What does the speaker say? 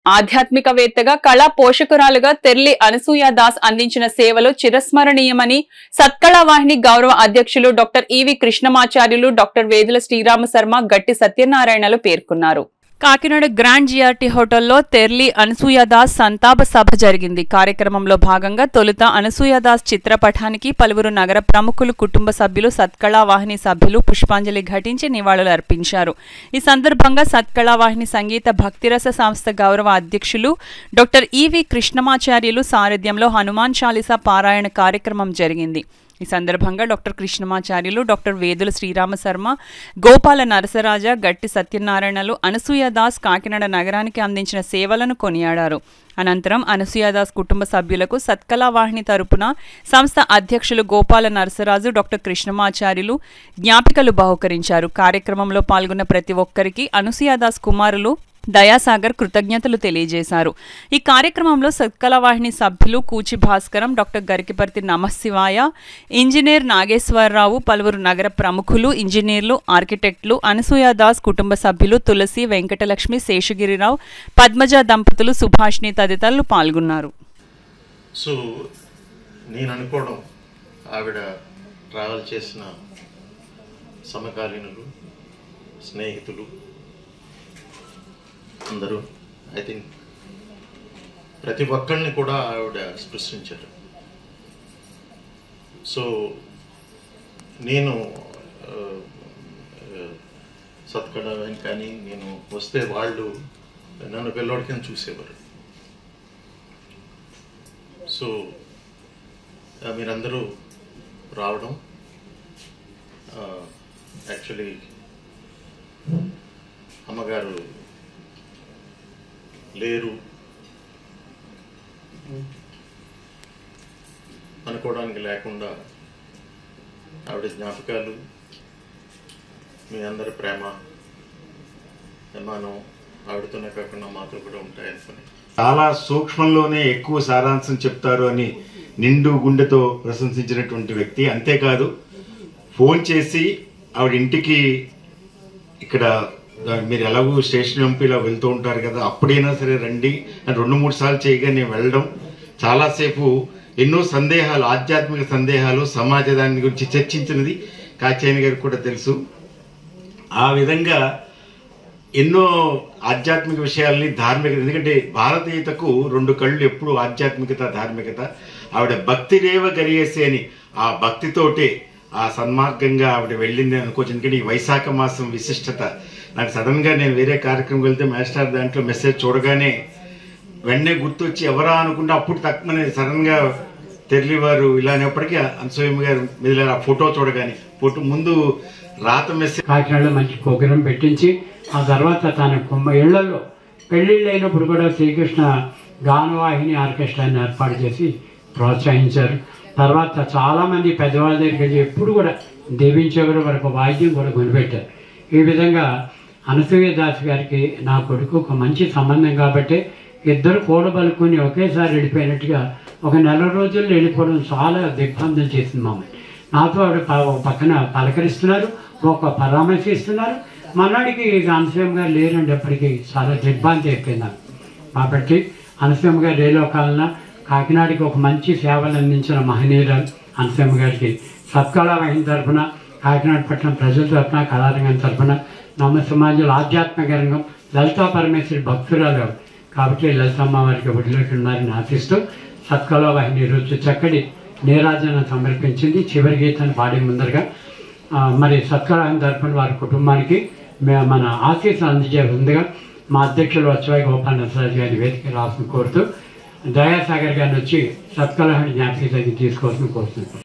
ఆధ్యాత్మికవేత్తగా కళా పోషకురాలుగా తెర్లి అనసూయ దాస్ అందించిన సేవలు చిరస్మరణీయమని సత్కళా వాహిని గౌరవ అధ్యక్షులు doctor E V Krishnamacharyulu doctor Vedula Srirama Sharma Gatti సత్యనారాయణలు పేర్కొన్నారు కాకినాడ గ్రాండ్ జిఆర్టీ హోటల్లో తెర్లి అనసూయదాస్ సంతాప సభ జరిగింది కార్యక్రమంలో భాగంగా తొలుత అనసూయదాస్ చిత్రపటానికి పలువురు నగర ప్రముఖులు కుటుంబ సభ్యులు సత్కళా వాహిని సభ్యులు పుష్పాంజలి ఘటించి నివాళులు అర్పించారు ఈ సందర్భంగా సత్కళా వాహిని సంగీత భక్తిరస సంస్థ గౌరవ అధ్యక్షులు డాక్టర్ ఈవి కృష్ణమాచార్యులు సారథ్యంలో హనుమాన్ చాలీసా పారాయణ కార్యక్రమం జరిగింది ఈ సందర్భంగా డాక్టర్ కృష్ణమాచార్యులు డాక్టర్ వేదుల శ్రీరామ శర్మ గోపాల నరసరాజ గట్టి సత్యనారాయణలు అనసూయదాస్ కాకినాడ నగరానికి అందించిన సేవలను కొనియాడారు అనంతరం అనసూయదాస్ కుటుంబ సభ్యులకు సత్కళా వాహిని తరపున సంస్థ అధ్యక్షులు గోపాల నరసరాజు డాక్టర్ కృష్ణమాచార్యులు జ్ఞాపికలు బహుకరించారు కార్యక్రమంలో పాల్గొన్న ప్రతి ఒక్కరికి అనసూయదాస్ కుమారులు దయాసాగర్ కృతజ్ఞతలు తెలియజేశారు ఈ కార్యక్రమంలో సత్కళ వాహిని సభ్యులు కూచి భాస్కరం డాక్టర్ గరికిపర్తి నమశివాయ ఇంజనీర్ నాగేశ్వరరావు పలువురు నగర ప్రముఖులు ఇంజనీర్లు ఆర్కిటెక్టులు అనసూయదాస్ కుటుంబ సభ్యులు తులసి వెంకటలక్ష్మి శేషగిరిరావు పద్మజ దంపతులు సుభాష్ని తదితరులు పాల్గొన్నారు సో నేను అనుకోవడం ఆవిడ ట్రావెల్ చేసిన సమకాలీనులు స్నేహితులు అందరూ ఐ థింక్ ప్రతి ఒక్కరిని కూడా ఆవిడ స్పృశించారు సో నేను ఆ, ఆ, సత్కడ కానీ నేను వస్తే వాళ్ళు నన్ను పిల్లోడి కింద చూసేవారు సో ఆ, మీరందరూ రావడం యాక్చువల్లీ అమ్మగారు లేరు అనుకోవడానికి లేకుండా ఆవిడ జ్ఞాపకాలు మీ అందరి ప్రేమ అభిమానం ఆవిడతోనే కాకుండా మాతో కూడా ఉంటాయనుకుని చాలా సూక్ష్మంలోనే ఎక్కువ సారాంశం చెప్తారు అని నిండు గుండెతో ప్రశంసించినటువంటి వ్యక్తి అంతేకాదు ఫోన్ చేసి ఆవిడ ఇంటికి ఇక్కడ మీరు ఎలాగో స్టేషన్ ఎంపీలా వెళ్తూ ఉంటారు కదా అప్పుడైనా సరే రండి అని రెండు మూడు సార్లు చేయగా నేను వెళ్ళడం చాలాసేపు ఎన్నో సందేహాలు ఆధ్యాత్మిక సందేహాలు సమాజ దాని గురించి చర్చించినది కాచేని గారికి కూడా తెలుసు ఆ విధంగా ఎన్నో ఆధ్యాత్మిక విషయాల్ని ధార్మిక ఎందుకంటే భారతీయతకు రెండు కళ్ళు ఎప్పుడు ఆధ్యాత్మికత ధార్మికత ఆవిడ భక్తి రేవ గరియేసి అని ఆ భక్తితోటే ఆ సన్మార్గంగా ఆవిడ వెళ్ళింది అనుకోవచ్చు ఎందుకంటే ఈ వైశాఖ మాసం విశిష్టత నాకు సడన్ గా నేను వేరే కార్యక్రమం వెళ్తే మాస్టర్ దాంట్లో మెసేజ్ చూడగానే వెంటనే గుర్తొచ్చి ఎవరా అనుకుంటే అప్పుడు తక్కువనే సడన్ గా తెరలి వారు ఇలా అనేప్పటికీ అనసూయమ్మ గారు మీద ఆ ఫోటో చూడగానే ఫోటో ముందు రాత మెసేజ్ కాకినాడలో మంచి ప్రోగ్రాం పెట్టించి ఆ తర్వాత తన కుంభ ఇళ్లలో పెళ్లిళ్ళు అయినప్పుడు కూడా శ్రీకృష్ణ గానవాహిని ఆర్కెస్ట్రాని ఏర్పాటు చేసి ప్రోత్సహించారు తర్వాత చాలామంది పెద్దవాళ్ళ దగ్గరికి వెళ్ళి ఎప్పుడు కూడా దేవించేవారు వరకు వాయిద్యం కూడా కొనిపెట్టారు ఈ విధంగా అనసూయ దాస్ గారికి నా కొడుకు ఒక మంచి సంబంధం కాబట్టి ఇద్దరు కూడబలుకొని ఒకేసారి వెళ్ళిపోయినట్టుగా ఒక నెల రోజుల్లో వెళ్ళిపోవడం చాలా దిగ్బంధం చేసింది మమ్మల్ని నాతో ఆవిడ ప- ఒక పక్కన పలకరిస్తున్నారు ఒక పరామర్శిస్తున్నారు మన్నాడికి అనసూయం గారు లేరండి అప్పటికి చాలా దిగ్భాంతి అయిపోయింది నాకు కాబట్టి అనసూయం గారు రేలో కాలన కాకినాడకి ఒక మంచి సేవలు అందించిన మహనీయురాలు అనసూయం గారికి సత్కళా వాహిని తరఫున కాకినాడ పట్టణం ప్రజల తరఫున కళారంగం తరఫున నమ్మ సమాజంలో ఆధ్యాత్మిక రంగం లలితా పరమేశ్వరి భక్తురాలు ఆవిడ. కాబట్టి లలితమ్మ వారికి వదిలేసి ఉన్నారని ఆశిస్తూ సత్కళా వాహిని రోజు చక్కటి నీరాజన సమర్పించింది చివరి గీతాన్ని పాడే ముందరగా ఆ, మరి సత్కారం తరపున వారి కుటుంబానికి మే- మన ఆశీస్సులు అందజేస్తుందిగా మా అధ్యక్షులు వచ్చాయి గోపాల్ నరసరాజు గారి వేదిక రాసిన కోరుతూ దయాసాగర్ గారిని వచ్చి సత్కళాన్ని జ్ఞాపిక తీసుకోవాల్సిన కోరుతున్నాను